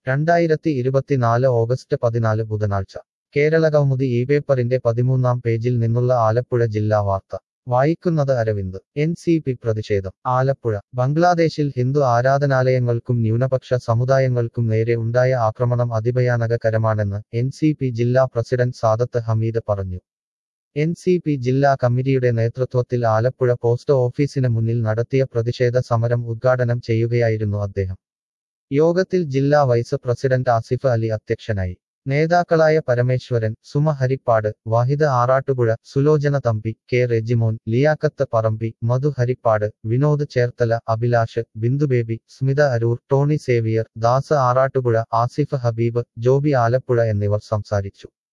രണ്ടായിരത്തി ഇരുപത്തിനാല് ഓഗസ്റ്റ് പതിനാല് ബുധനാഴ്ച കേരളകൗമുദി ഈ പേപ്പറിന്റെ പതിമൂന്നാം പേജിൽ നിന്നുള്ള ആലപ്പുഴ ജില്ലാ വാർത്ത വായിക്കുന്നത് അരവിന്ദ് എൻ സി പി പ്രതിഷേധം ആലപ്പുഴ ബംഗ്ലാദേശിൽ ഹിന്ദു ആരാധനാലയങ്ങൾക്കും ന്യൂനപക്ഷ സമുദായങ്ങൾക്കും നേരെ ഉണ്ടായ ആക്രമണം അതിഭയാനകരമാണെന്ന് എൻ സി പി ജില്ലാ പ്രസിഡന്റ് സാദത്ത് ഹമീദ് പറഞ്ഞു എൻ സി പി ജില്ലാ കമ്മിറ്റിയുടെ നേതൃത്വത്തിൽ ആലപ്പുഴ പോസ്റ്റ് ഓഫീസിന് മുന്നിൽ നടത്തിയ പ്രതിഷേധ സമരം ഉദ്ഘാടനം ചെയ്യുകയായിരുന്നു അദ്ദേഹം യോഗത്തിൽ ജില്ലാ വൈസ് പ്രസിഡന്റ് ആസിഫ് അലി അധ്യക്ഷനായി നേതാക്കളായ Parameswaran Suma Harippad Vahid Arattupuzha Sulochana Thampi K Rejimon Liaquat Parambi Madhu Harippad Vinod Cherthala Abhilash Bindu Baby Smitha Aroor Tony Xavier Das Arattupuzha Asif Habeeb Joby Alappuzha എന്നിവർ സംസാരിച്ചു